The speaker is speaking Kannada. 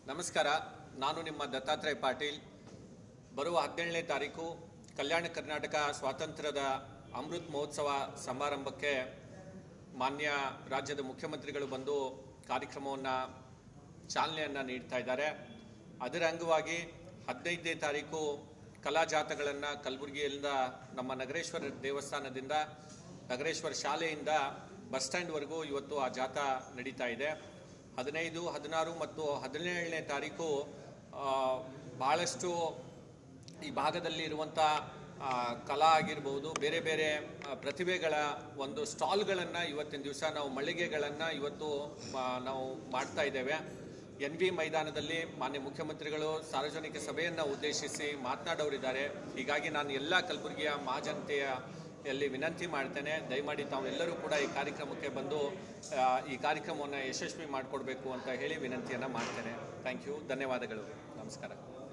ನಮಸ್ಕಾರ ನಾನು ನಿಮ್ಮ ದತ್ತಾತ್ರೇಯ ಪಾಟೀಲ್ ಬರುವ ಹದಿನೇಳನೇ ತಾರೀಕು ಕಲ್ಯಾಣ ಕರ್ನಾಟಕ ಸ್ವಾತಂತ್ರ್ಯದ ಅಮೃತ್ ಮಹೋತ್ಸವ ಸಮಾರಂಭಕ್ಕೆ ಮಾನ್ಯ ರಾಜ್ಯದ ಮುಖ್ಯಮಂತ್ರಿಗಳು ಬಂದು ಕಾರ್ಯಕ್ರಮವನ್ನು ಚಾಲನೆಯನ್ನು ನೀಡ್ತಾ ಇದ್ದಾರೆ ಅದರ ಅಂಗವಾಗಿ ಹದಿನೈದನೇ ತಾರೀಕು ಕಲಾ ಜಾಥಗಳನ್ನು ಕಲಬುರಗಿಯಿಂದ ನಮ್ಮ ನಗರೇಶ್ವರ ದೇವಸ್ಥಾನದಿಂದ ನಗರೇಶ್ವರ ಶಾಲೆಯಿಂದ ಬಸ್ ಸ್ಟ್ಯಾಂಡ್ವರೆಗೂ ಇವತ್ತು ಆ ಜಾಥಾ ನಡೀತಾ ಇದೆ ಹದಿನೈದು ಹದಿನಾರು ಮತ್ತು ಹದಿನೇಳನೇ ತಾರೀಕು ಆ, ಬಹಳಷ್ಟು ಈ ಭಾಗದಲ್ಲಿ ಇರುವಂಥ ಆ, ಕಲಾ ಆಗಿರ್ಬೋದು ಬೇರೆ ಬೇರೆ ಆ, ಪ್ರತಿಭೆಗಳ ಒಂದು ಸ್ಟಾಲ್ಗಳನ್ನು ಇವತ್ತಿನ ದಿವಸ ನಾವು ಮಳಿಗೆಗಳನ್ನು ಇವತ್ತು ಆ, ನಾವು ಮಾಡ್ತಾ ಇದ್ದೇವೆ ಎನ್ ವಿ ಮೈದಾನದಲ್ಲಿ ಮಾನ್ಯ ಮುಖ್ಯಮಂತ್ರಿಗಳು ಸಾರ್ವಜನಿಕ ಸಭೆಯನ್ನು ಉದ್ದೇಶಿಸಿ ಮಾತನಾಡೋರಿದ್ದಾರೆ ಹೀಗಾಗಿ ನಾನು ಎಲ್ಲ ಕಲಬುರಗಿಯ ಮಹಾಜನತೆಯ ಯಲ್ಲಿ ವಿನಂತಿ ಮಾಡ್ತೇನೆ ದಯಮಾಡಿ ತಾವೆಲ್ಲರೂ ಕೂಡ ಈ ಕಾರ್ಯಕ್ರಮಕ್ಕೆ ಬಂದು ಆ, ಈ ಕಾರ್ಯಕ್ರಮವನ್ನು ಯಶಸ್ವಿ ಮಾಡಿಕೊಡ್ಬೇಕು ಅಂತ ಹೇಳಿ ವಿನಂತಿಯನ್ನು ಮಾಡ್ತೇನೆ ಥ್ಯಾಂಕ್ ಯು ಧನ್ಯವಾದಗಳು ನಮಸ್ಕಾರ